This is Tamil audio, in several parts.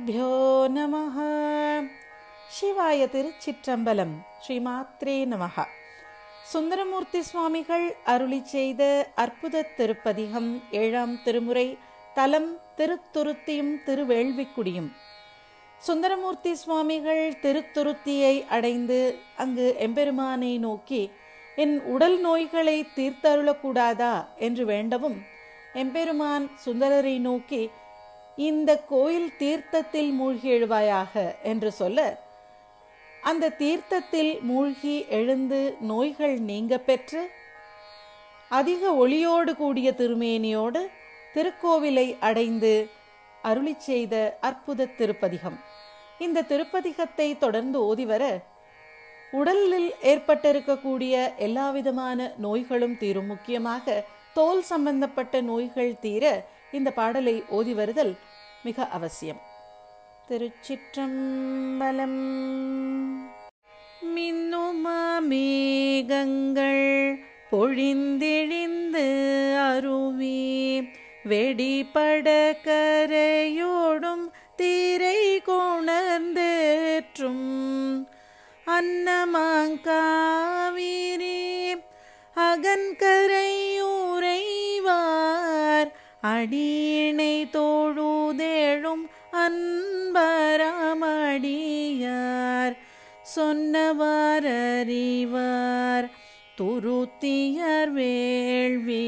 ஸ்ரீகுருப்போ நமः சிவாய திருச்சிற்றம்பலம் ஸ்ரீமாத்ரே நமः சுந்தரமூர்த்தி சுவாமிகள் அருளி செய்த அற்புத திருப்பதிகம் ஏழாம் திருமுறை தலம் திருத்துருத்தியும் திருவேள்விக்குடியும் சுந்தரமூர்த்தி சுவாமிகள் திருத்துருத்தியை அடைந்து அங்கு எம்பெருமானை நோக்கி என் உடல் நோய்களை தீர்த்தருளக்கூடாதா என்று வேண்டவும் எம்பெருமான் சுந்தரரை நோக்கி இந்த கோயில் தீர்த்தத்தில் மூழ்கி எழுவாயாக என்று சொல்ல அந்த தீர்த்தத்தில் மூழ்கி எழுந்து நோய்கள் நீங்க பெற்று அதிக ஒளியோடு கூடிய திருமேனியோடு திருக்கோவிலை அடைந்து அருளி செய்த அற்புத திருப்பதிகம் இந்த திருப்பதிகத்தை தொடர்ந்து ஓதி வர உடலில் ஏற்பட்டிருக்கக்கூடிய எல்லா விதமான நோய்களும் தீரும் முக்கியமாக தோல் சம்பந்தப்பட்ட நோய்கள் தீர இந்த பாடலை ஓதி வருதல் மிக அவசியம் திருச்சிற்றம்பலம் மின்னுமாமேகங்கள் பொழிந்திழிந்து அருவி வெடிபட கரையோடும் தீரை கொணர்ந்தேற்றும் அன்னமாங்காவிரி அகன்கரையூரைவார் அடியினை தோழுதேழும் அன்பராமடியார் சொன்னவார் அறிவார் துருத்தியர் வேள்வி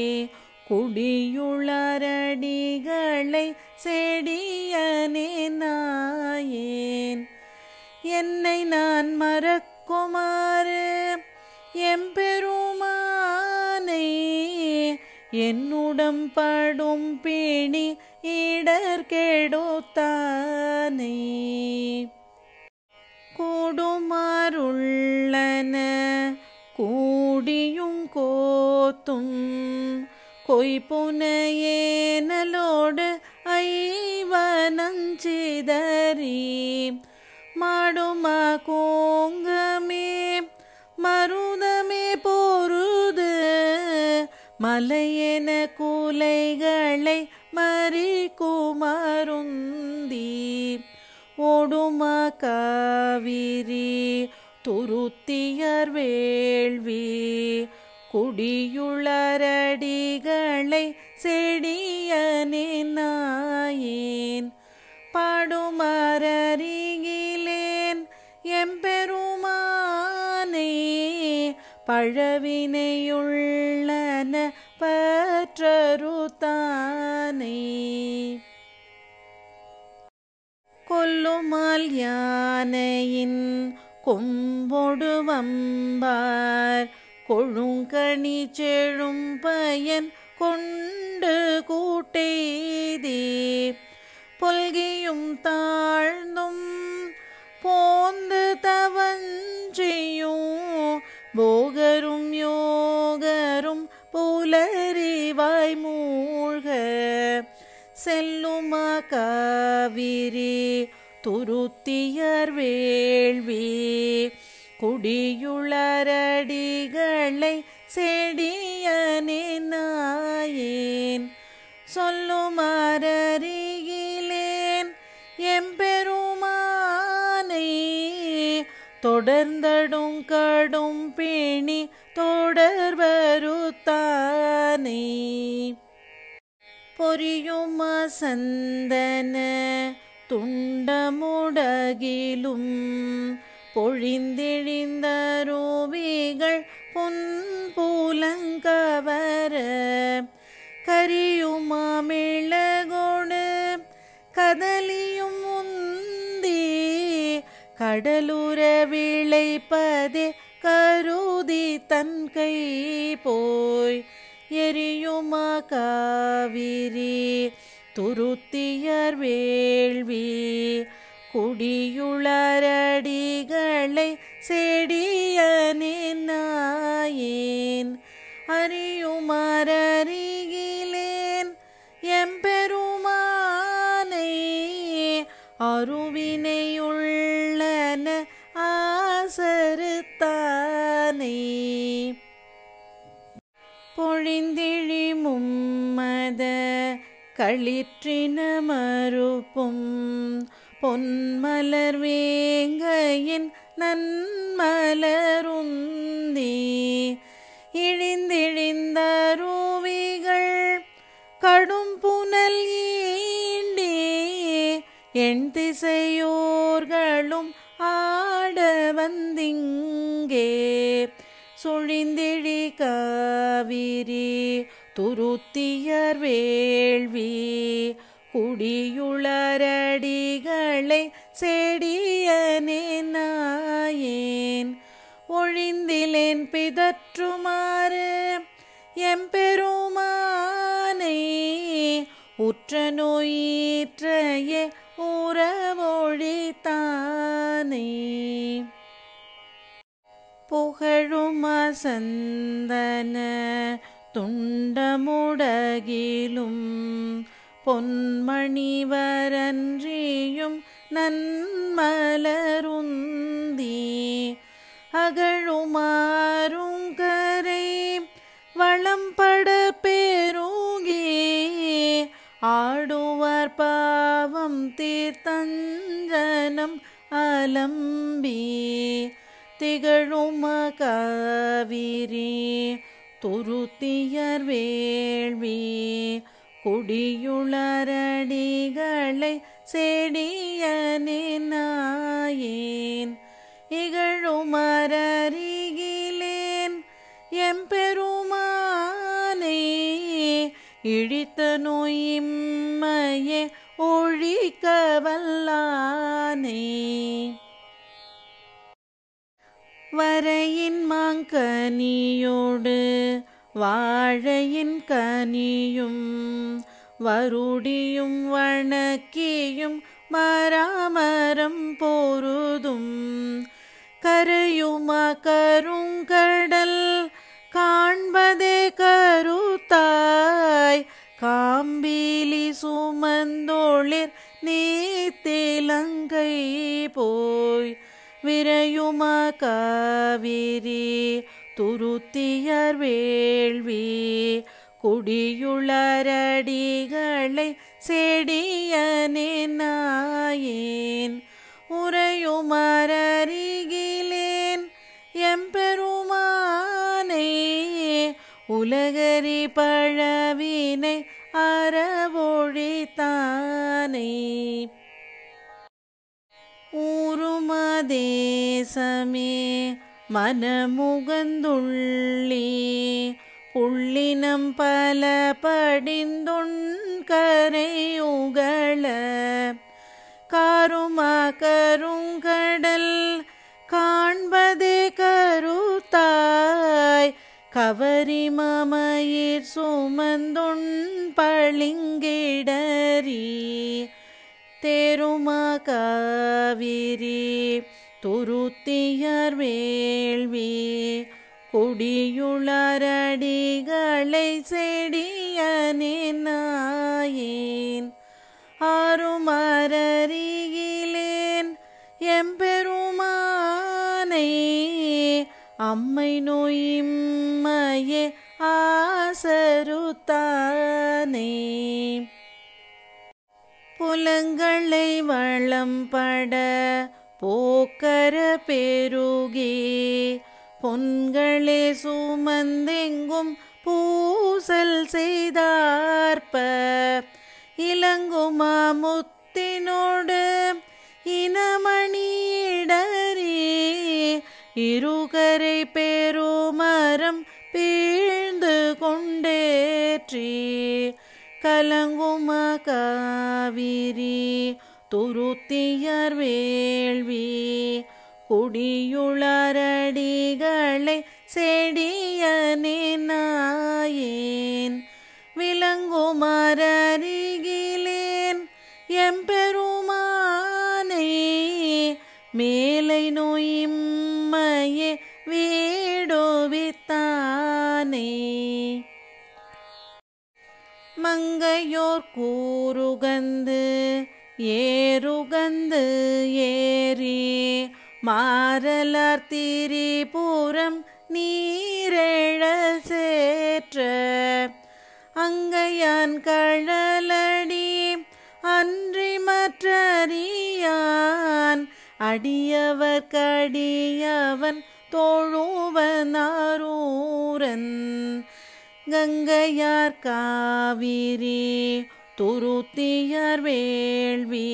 குடியுளரடிகளை செடியனே நாயேன் என்னை நான் மறக்குமாறு எம்பெருமானை என்னுடம் படும் பிணி இடர் கெடுத்தானே கூடுமாறுள்ளன கூடியும் கோத்தும் கொய்புனையேனலோடு ஐவனஞ்சிதறி மாடுமா கோங்கமே மருதமே பொருது மலையென கூலைகளை மறிக்குமருந்தி ஓடுமா காவிரி துருத்தியர் வேள்வி குடியுளரடிகளை செடியனே நாயேன் பாடுமாறிகிலேன் எம்பெருமானே பழவினையுள்ளன பற்றருத்தானே கொல்லுமால் யானையின் கொம்பொடு வம்பார் கொழுங்கணி செழும் பயன் கொண்டு கூட்டெய்தே பொல்கியும் தாழ்ந்தும் போந்து தவஞ்செய்யும் போகரும் யோகரும் புலறிவாய் மூழ்க செல்லுமா காவிரி துருத்தியர் வேள்வி குடியுளரடிகளை செடியனே நாயேன் சொல்லுமாறிகிலேன் எம்பெருமானை தொடர்ந்தடும் கடும் பிணி தொடர்வருத்தானே பொரியும் சந்தன துண்டமுடகிலும் பொழிந்தெழிந்தருவிகள் புன்புலங்கவர கரியுமாமிளகோடு கதலியும் உந்தி கடலுற விளைப்பதே கருதி தன் கை போய் எரியுமா காவிரி துருத்தியர் வேள்வி குடியுளரடிகளை செடியனே நாயேன் அறியுமாறிகிலேன் எம்பெருமானை அருவினையுள்ளன ஆசருத்தானே பொழிந்திழி மும்மத களிற்றின மறுப்பும் பொன்மலர் வேங்கையின் நன்மலருந்தி இழிந்திழிந்தருவிகள் கடும் புனல் ஈண்டி எண் திசையோர்களும் ஆட வந்திங்கே சுழிந்திழி காவிரி துருத்தியர் வேள்வி குடியுளரடிகளை செடியனே நாயேன் ஒழிந்திலேன் பிதற்றுமாறு எம்பெருமானை உற்ற நோயிற்றையே உறவொழித்தானே புகழும் அசந்தன துண்டமுடகிலும் பொன்மணிவரன்றியும் நன்மலருந்தி அகழுமாறுங்கரை வளம்பட பெருகி ஆடுவார் பாவம் தீர்த்தஞ்சனம் அலம்பி திகழும் காவிரி துருத்தியர் வேள்வி குடியுளரடிகளை செடியனே நாயேன் இகழுமரருகிலேன் எம்பெருமானே இழித்த நோயிம்மையே ஒழிக்க வல்லானே வரையின் மாங்கனியோடு வாழையின் கனியும் வருடியும் வணக்கியும் மராமரம் பொருதும் கரையுமா கருங்கடல் காண்பதே கருத்தாய் காம்பிலி சுமந்தோளிர் நீத்திலங்கை போய் விரையுமா காவிரி துருத்தியர் வேள்வி குடியுளரடிகளை செடியனே நாயேன் உரையுமரருகிலேன் எம்பெருமானே உலகரி பழவினை அறவொழித்தானே ஊருமதேசமே மனமுகந்துள்ளி புள்ளினம் பல படிந்துண் கரையுகள காருமா கருங்கடல் காண்பதே கருத்தாய் கவரி மமயிர் சுமந்துண் பளிங்கிடரி தேருமா காவிரி துருத்தியர் வேள்வி குடியுளரடிகளை செடியனே நாயேன் ஆறுமரருகிலேன் எம்பெருமானை அம்மை நோயிம்மையே ஆசருத்தானே புலங்களை வளம்பட போக்கர பெருகி பொன்களே சுமந்தெங்கும் பூசல் செய்தார்ப்ப இளங்குமா முத்தினோடு இனமணியிடறி இருகரை பெருமரம் பீழ்ந்து கொண்டேற்றி கலங்குமா காவிரி துருத்தியர் வேள்வி குடியுளரடிகளை செடியனே நாயேன் விளங்குமரருகிலேன் எம்பெருமானே மேலை நோயிம்மையே வீடுவித்தானே மங்கையோர் கூறுகந்து ஏறுகந்து ஏறி மாறலார் திரிபுரம் நீரெழ சேற்ற அங்கையான் கழலடி அன்றி மற்றறியான் அடியவர் கடியவன் தோழுவனாரூரன் கங்கையார் காவிரி துருத்தியார் வேள்வி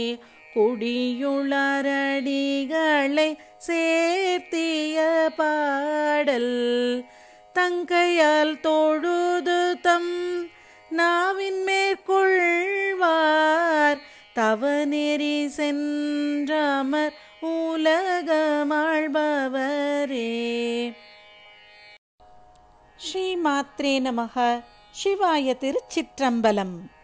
குடியுளரடிகளை சேர்த்திய பாடல் தங்கையால் தொழுது தம் நாவின் மேற்கொள்வார் தவநெறி சென்றமர் உலகமாழ்பவரே ஸ்ரீமாத்ரே நமக சிவாய திருச்சிற்றம்பலம்